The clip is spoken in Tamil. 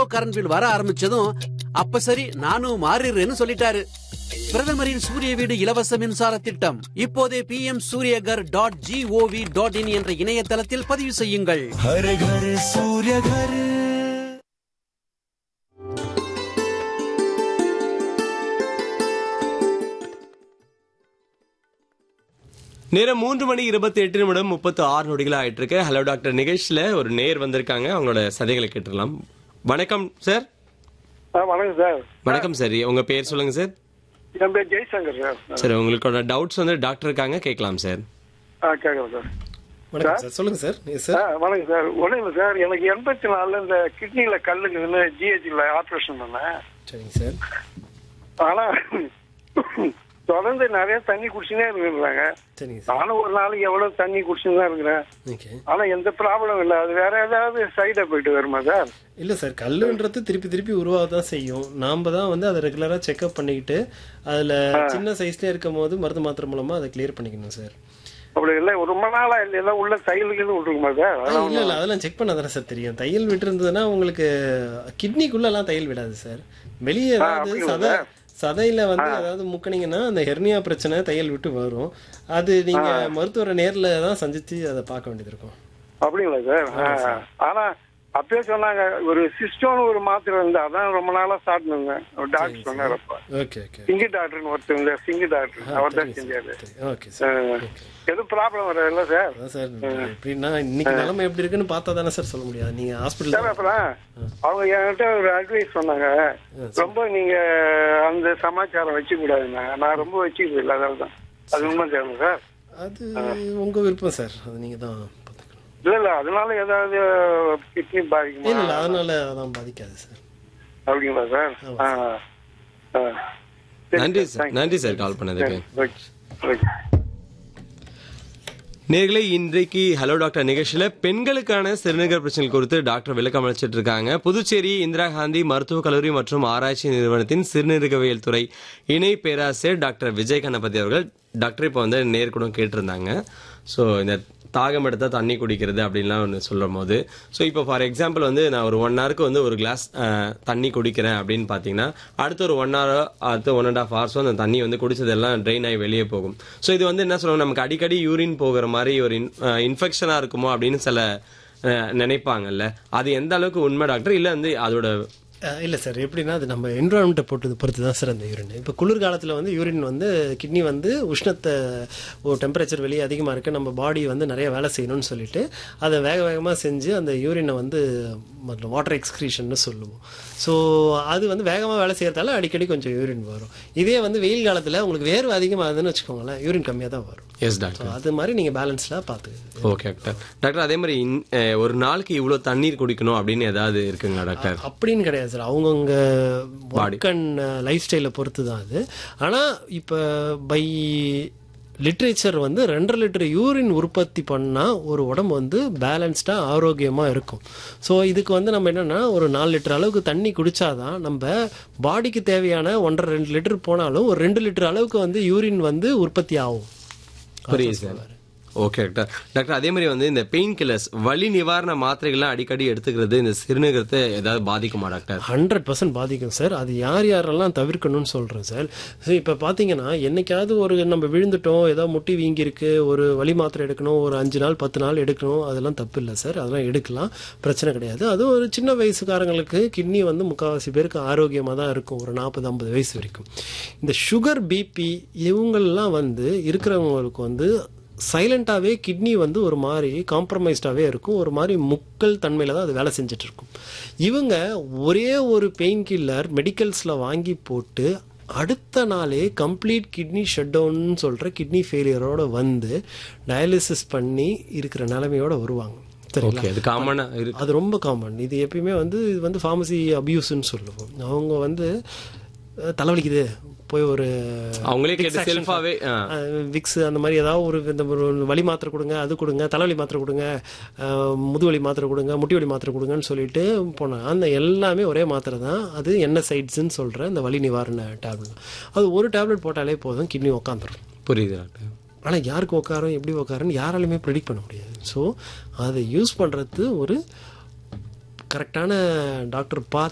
கரண்ட் பில் வர ஆரம்பிச்சதும் அப்ப சரி நானும் மாறிடுறேன்னு சொல்லிட்டாரு பிரதமரின் சூரிய வீடு இலவச மின்சார திட்டம் இப்போதே P M Suryaghar dot G O V dot in என்ற இணையதளத்தில் பதிவு செய்யுங்கள் हर घर सूर्य घर நேரம் மூன்று மணி இருபத்தி எட்டு நிமிடம் முப்பத்து ஆறு நொடிகள் ஆயிட்டு இருக்கு ஹலோ டாக்டர் நிகழ்ச்சியில ஒரு நேர் வந்திருக்காங்க அவங்களோட சதைகளை கேட்டுடலாம் வணக்கம் சார் ஆ வணக்கம் சார் வணக்கம் சார் உங்க பேர் சொல்லுங்க சார் என் பேர் ஜெய்சங்கர் சார் சார் உங்களுக்கோட டவுட்ஸ் வந்து டாக்டர் இருக்காங்க கேட்கலாம் சார் ஆ கேட்குறேன் சார் வணக்கம் சார் சொல்லுங்க சார் எஸ் ஆ சார் வணக்கம் சார் ஒன்றும் இல்லை சார் எனக்கு எண்பத்தி நாலில் இந்த கிட்னியில் கல்லுக்குன்னு ஜிஹெச்சில் ஆப்ரேஷன் பண்ணேன் சரிங்க சார் ஆனால் தொடர்ந்து நிறைய தண்ணி குடிச்சுனே இருக்கிறாங்க சரிங்க சார் நானும் ஒரு நாளைக்கு எவ்வளோ தண்ணி குடிச்சுன்னு தான் இருக்கிறேன் ஓகே ஆனால் எந்த ப்ராப்ளம் இல்லை அது வேற ஏதாவது சைடு எஃபெக்ட் வருமா சார் இல்லை சார் கல்லுன்றது திருப்பி திருப்பி உருவாக தான் செய்யும் நாம் தான் வந்து அதை ரெகுலராக செக்அப் பண்ணிக்கிட்டு அதில் சின்ன சைஸ்லேயே இருக்கும் போது மருந்து மாத்திரை மூலமாக அதை கிளியர் பண்ணிக்கணும் சார் அப்படி இல்லை ரொம்ப நாளா இல்லை எல்லாம் உள்ள தையலுக்குன்னு விட்டுருக்குமா சார் அதான் இல்லை இல்லை அதெல்லாம் செக் பண்ண தானே சார் தெரியும் தையல் விட்டு இருந்ததுன்னா உங்களுக்கு கிட்னிக்குள்ளெல்லாம் தையல் விடாது சார் வெளியே ஏதாவது அப்படிங்களா சதை சதையில வந்து ஏதாவது முக்கினீங்கன்னா அந்த ஹெர்னியா பிரச்சனை தையல் விட்டு வரும் அது நீங்க மருத்துவரை நேர்ல தான் சந்திச்சு அதை பார்க்க வேண்டியது இருக்கும் அப்படிங்களா சார் ஆ. ஆனா அப்பயே சொன்னாங்க ஒரு சிஸ்டோன்னு ஒரு மாத்திரை இருந்து அதான் ரொம்ப நாளா ஸ்டார்ட் பண்ணேன் டாக்டர் சொன்னார் அப்ப ஓகே ஓகே சிங்கி டாக்டர்னு ஒருத்தர் இருந்தார் சிங்கி டாக்டர் அவர் தான் செஞ்சாரு ஓகே சார் ஆ. எதுவும் ப்ராப்ளம் வர இல்ல சார் அதான் சார் எப்படின்னா இன்னைக்கு நிலைமை எப்படி இருக்குன்னு பார்த்தா தானே சார் சொல்ல முடியாது நீங்க சார் ஹாஸ்பிட்டல் அப்புறம் அவங்க என்கிட்ட ஒரு அட்வைஸ் சொன்னாங்க ரொம்ப நீங்க அந்த சமாச்சாரம் வச்சுக்க கூடாதுங்க நான் ரொம்ப வச்சுக்கிறது இல்லை அதால தான் அது உண்மை தேவை சார் அது உங்க விருப்பம் சார் அது நீங்க தான் பார்த்துக்கணும் இல்ல இல்ல அதனால ஏதாவது கிட்னி பாதிக்குமா இல்ல இல்ல அதனால அதான் பாதிக்காது சார் அப்படிங்களா சார் ஆ ஆ. சரி நன்றி சார், சார் thank you. நன்றி சார் கால் பண்ணதுக்கு ஓகே ஓகே நேர்களே இன்றைக்கு ஹலோ டாக்டர் நிகழ்ச்சியில பெண்களுக்கான சிறுநீரக பிரச்சனைகள் குறித்து டாக்டர் விளக்கம் அளிச்சிட்டு இருக்காங்க புதுச்சேரி இந்திரா காந்தி மருத்துவக் கல்லூரி மற்றும் ஆராய்ச்சி நிறுவனத்தின் சிறுநீரகவியல் துறை இணை பேராசிரியர் டாக்டர் விஜய் கணபதி அவர்கள் டாக்டர் இப்போ வந்து நேர்கூடம் கேட்டிருந்தாங்க ஸோ இந்த தாகம் எடுத்தா தண்ணி குடிக்கிறது அப்படின்லாம் ஒன்று சொல்லும் போது ஸோ இப்போ ஃபார் எக்ஸாம்பிள் வந்து நான் ஒரு ஒன் ஹவருக்கு வந்து ஒரு கிளாஸ் தண்ணி குடிக்கிறேன் அப்படின்னு பார்த்தீங்கன்னா அடுத்த ஒரு ஒன் ஹவர் அடுத்த ஒன் அண்ட் ஆஃப் ஹவர்ஸோ அந்த தண்ணி வந்து குடிச்சதெல்லாம் ட்ரெயின் ஆகி வெளியே போகும் ஸோ இது வந்து என்ன சொல்லுவாங்க நமக்கு அடிக்கடி யூரின் போகிற மாதிரி ஒரு இன்ஃபெக்ஷனாக இருக்குமோ அப்படின்னு சில அஹ், நினைப்பாங்கல்ல அது எந்த அளவுக்கு உண்மை டாக்டர் இல்லை வந்து அதோட அஹ் இல்ல சார் எப்படின்னா அது நம்ம என்வரான்மெண்ட்டை பொறுத்து பொறுத்து தான் சார் அந்த யூரின் இப்போ குளிர்காலத்தில் வந்து யூரின் வந்து கிட்னி வந்து உஷ்ணத்தை ஒரு டெம்பரேச்சர் வெளியே அதிகமாக இருக்கு நம்ம பாடி வந்து நிறைய வேலை செய்யணும்னு சொல்லிட்டு அதை வேக வேகமாக செஞ்சு அந்த யூரினை வந்து வாட்டர் எக்ஸ்கிரீஷன்னு சொல்லுவோம் ஸோ அது வந்து வேகமாக வேலை செய்யறதால அடிக்கடி கொஞ்சம் யூரின் வரும் இதே வந்து வெயில் காலத்தில் உங்களுக்கு வேர்வை அதிகமாகுதுன்னு வச்சுக்கோங்களேன் யூரின் கம்மியாக தான் வரும் எஸ் ஸோ டாக்டர் அது மாதிரி நீங்கள் பேலன்ஸ்டாக பார்த்துக்குது ஓகே டாக்டர் டாக்டர் அதே மாதிரி இன்- அஹ், ஒரு நாளைக்கு இவ்வளோ தண்ணீர் குடிக்கணும் அப்படின்னு ஏதாவது இருக்குங்களா டாக்டர் அப்படின்னு கிடையாது சார் அவங்கவுங்க ஒர்க் அண்ட் லைஃப் ஸ்டைலை பொறுத்து தான் அது ஆனால் இப்போ பை லிட்ரேச்சர் வந்து ரெண்டரை லிட்டர் யூரின் உற்பத்தி பண்ணால் ஒரு உடம்பு வந்து பேலன்ஸ்டாக ஆரோக்கியமாக இருக்கும் ஸோ இதுக்கு வந்து நம்ம என்னென்னா ஒரு நாலு லிட்டர் அளவுக்கு தண்ணி குடிச்சாதான் நம்ம பாடிக்கு தேவையான ஒன்றரை ரெண்டு லிட்டர் போனாலும் ஒரு ரெண்டு லிட்டர் அளவுக்கு வந்து யூரின் வந்து உற்பத்தி ஆகும் புரியுது சார் ஓகே டாக்டர் டாக்டர் அதே மாதிரி வந்து இந்த பெயின் கில்லர்ஸ் வலி நிவாரண மாத்திரைகள்லாம் அடிக்கடி எடுத்துக்கிறது இந்த சிறுநீரகத்தை ஏதாவது பாதிக்குமா டாக்டர் ஹண்ட்ரட் பர்சன்ட் பாதிக்கும் சார் அது யார் யாரெல்லாம் தவிர்க்கணும்னு சொல்கிறேன் சார் ஸோ இப்போ பார்த்தீங்கன்னா என்னைக்காவது ஒரு நம்ம விழுந்துட்டோம் ஏதோ முட்டி வீங்கியிருக்கு ஒரு வலி மாத்திரை எடுக்கணும் ஒரு அஞ்சு நாள் பத்து நாள் எடுக்கணும் அதெல்லாம் தப்பு இல்லை சார் அதெல்லாம் எடுக்கலாம் பிரச்சனை கிடையாது அதுவும் ஒரு சின்ன வயசுக்காரங்களுக்கு கிட்னி வந்து முக்கால்வாசி பேருக்கு ஆரோக்கியமாக தான் இருக்கும் ஒரு நாற்பது ஐம்பது வயசு வரைக்கும் இந்த சுகர் பிபி இவங்கெல்லாம் வந்து இருக்கிறவங்களுக்கு வந்து சைலண்டாகவே கிட்னி வந்து ஒரு மாதிரி காம்ப்ரமைஸ்டாகவே இருக்கும் ஒரு மாதிரி முக்கல் தன்மையில் தான் அது வேலை செஞ்சுட்டு இருக்கும் இவங்க ஒரே ஒரு பெயின் கில்லர் மெடிக்கல்ஸில் வாங்கி போட்டு அடுத்த நாளே கம்ப்ளீட் கிட்னி ஷட் டவுன்னு சொல்கிற கிட்னி ஃபெயிலியரோட வந்து டயாலிசிஸ் பண்ணி இருக்கிற நிலைமையோட வருவாங்க சரிங்களா ஓகே அது காமனா இருக்கு அது ரொம்ப காமன் இது எப்பயுமே வந்து இது வந்து ஃபார்மசி அபியூஸ்ன்னு சொல்லுவோம் அவங்க வந்து அஹ், தலைவலிக்குது போய் ஒரு அவங்களே கேட்டு செல்ஃபாவே விக்ஸ் அந்த மாதிரி ஏதாவது ஒரு இந்த ஒரு வலி மாத்திரை கொடுங்க அது கொடுங்க தலைவலி மாத்திரை கொடுங்க அஹ், முதுவலி மாத்திரை கொடுங்க முட்டி வலி மாத்திரை கொடுங்கன்னு சொல்லிட்டு போனாங்க அந்த எல்லாமே ஒரே மாத்திரை தான் அது என்ன சைட்ஸ்ன்னு சொல்ற இந்த வலி நிவாரண டேப்லெட் அது ஒரு டேப்லெட் போட்டாலே போதும் கிட்னி உட்காந்துரும் புரியுது டாக்டர் ஆனால் யாருக்கு உட்காரும் எப்படி உட்காருன்னு யாராலுமே ப்ரெடிக்ட் பண்ண முடியாது ஸோ அதை யூஸ் பண்ணுறது ஒரு கரெக்டான டாக்டர் பார்த்து